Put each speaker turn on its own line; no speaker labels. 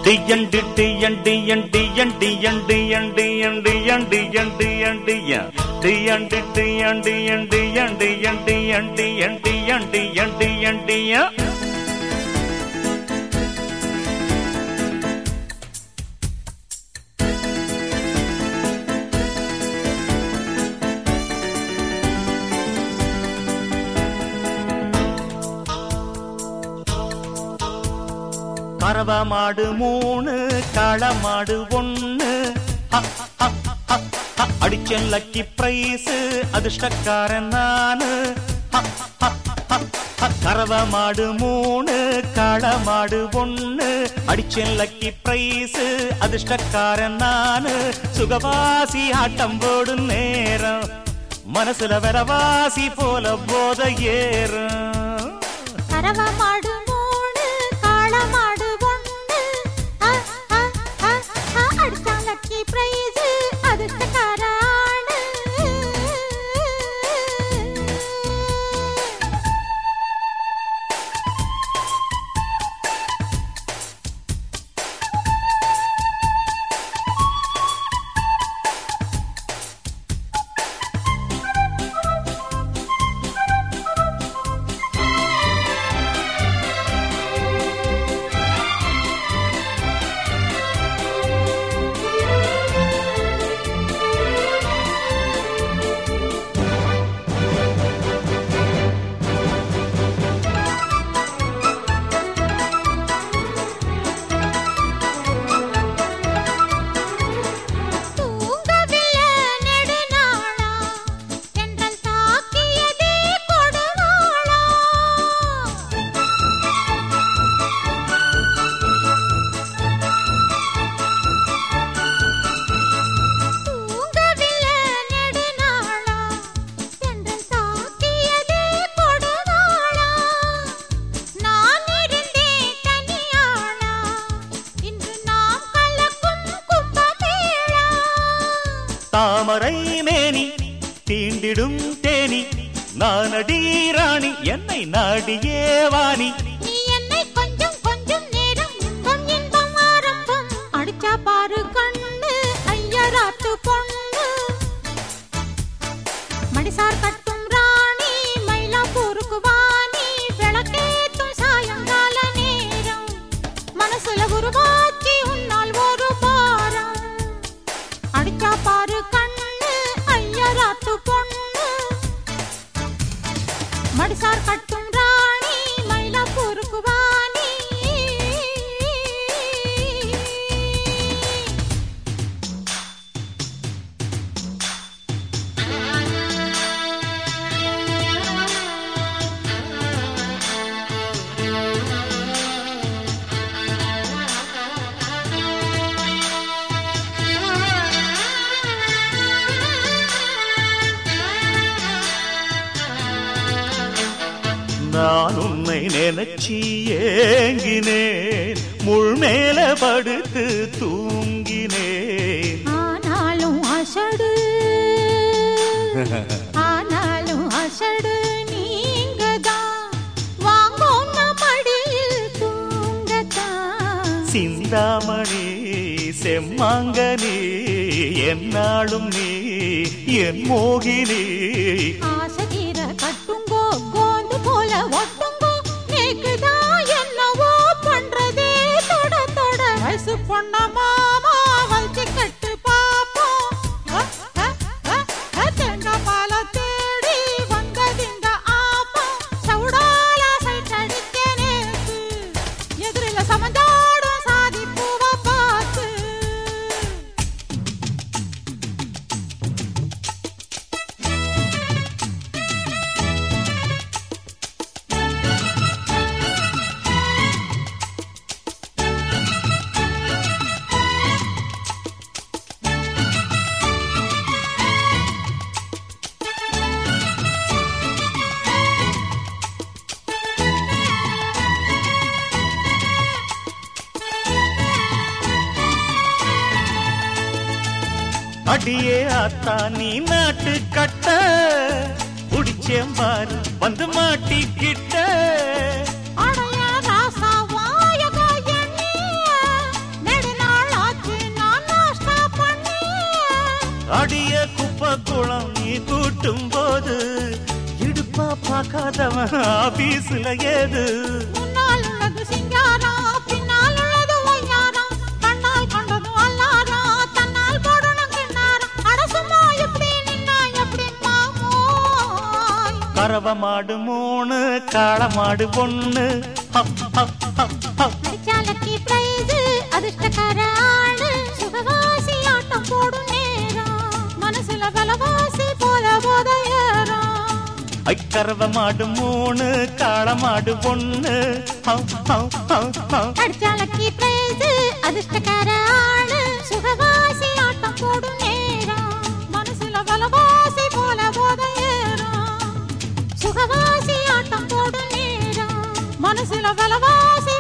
டியண்டு டியண்டு யண்டு யண்டு யண்டு யண்டு யண்டு யண்டு யண்டு யண்டு ய டியண்டு டியண்டு யண்டு யண்டு யண்டு யண்டு யண்டு யண்டு யண்டு யண்டு ய கறவ மாடு மூணு களமாடு ஒண்ணு ஹ, ஹ, ஹ, ஹ. அடிச்சேன் லக்கி பிரைஸ் அதிர்ஷ்டக்காரன் நானு ஹ, ஹ, ஹ, ஹ. கறவ மாடு மூணு களமாடு ஒண்ணு அடிச்சேன் லக்கி பிரைஸ் அதிர்ஷ்டக்காரன் நானு சுகவாசி ஆட்டம் போடும் நேரம் மனசுல வரவாசி போல போத ஏறும்
கறவ மாடு மூணு காள மாடு ஒண்ணு அ, அ, அ, அ, அடிச்சான் லக்கி பிரைஸ் அதிர்ஷ்டக்கார ஆளு. தூங்கவில்லை நெடுநாளா, தென்றல் தாக்கியதே கொடுவாளா. தூங்கவில்லை நெடுநாளா, தென்றல் தாக்கியதே கொடுவாளா. நான் இருந்தேன் தனியாளா, இன்று நாம் கலக்கும் கும்பமேளா.
தாமரை மேனி தீண்டிடும் தேனி நானடி ராணி என்னை நாடியே வாணி
நீ என்னை கொஞ்சம் கொஞ்சம் நேரம் இன்பம் இன்பம் ஆரம்பம் அடிச்சா பாரு கண்ணு ஐயராத்து பொண்ணு மடிசார் கட்டும் ராணி மயிலாப்பூருக்கு வாணி விளக்கேத்தும் சாயங்கால நேரம் மனசுல உருவாச்சி உன்னால் ஒரு பாரம் அடிச்சா பாரு கண்ணு ஐயராத்து பொண்ணு மடிசார் கட்டும் ராணி மயிலாப்பூருக்கு வாணி
நான் உன்னை நினைச்சி ஏங்கினேன் முள் மேல படுத்து தூங்கினேன்
ஆனாலும் அசடு ஆனாலும் அசடு நீங்கதான் வாங்கோம் மடியில் தூங்கத்தான்
சிந்தாமணி செம்மாங்கனி என்னாலும் நீ என் மோகினி
ஆசைதீர கட்டுங்கோ கோந்து போல ஒட்டுங்கோ நேக்குதான் என்னவோ பண்றதே தொட தொட வயசு பொண்ண மாமா வச்சு கட்டு பாப்போம் அ, அ, அ, அ, தேங்காய் பால தேடி வந்ததிந்த ஆப்பம் சவுடால சைட் அடிக்க நேத்து எதிரில சமஞ்சாடும் சாதி பூவை பார்த்து
அடியே ஆத்தா நீ நாட்டு கட்ட புடிச்சேன் பாரு வந்து மாட்டிக்கிட்ட
அடைய ராசா வாயக எண்ணிய
கூட்டும் போது இடுப்பா பார்க்காதவன் ஆபீஸ்ல ஏது
முன்னால் உள்ளது சிங்காரம் பின்னால் உள்ளது ஒய்யாரம் கண்ணால் கண்டது அல்லாரம் தன்னால் போடணும் கிண்ணாரம் அட சும்மா எப்படி நின்னா எப்படி மாமோய்
கறவ மாடு மூணு காளை மாடு பொண்ணு ஹப், ஹப், ஹப், ஹப்.
அடிச்சாலக்கி பிரைஸ் அதிர்ஷ்டக்கார ஆளு சுகவாசி ஆட்டம் போடும் நேரம் மனசுல பலவாசி போல போத ஏறும்
ஐ, கறவ மாடு மூணு காளை மாடு பொண்ணு ஹப், ஹப், ஹப், ஹப்.
அடிச்சாலக்கி பிரைஸ் அதிர்ஷ்டக்கார ஆளு சுகவாசி ஆட்டம் போடும் நேரம் மனசுல பலவாசி போல போத ஏறும் சுகவாசி ஆட்டம் போடும் நேரம் மனசுல பலவாசி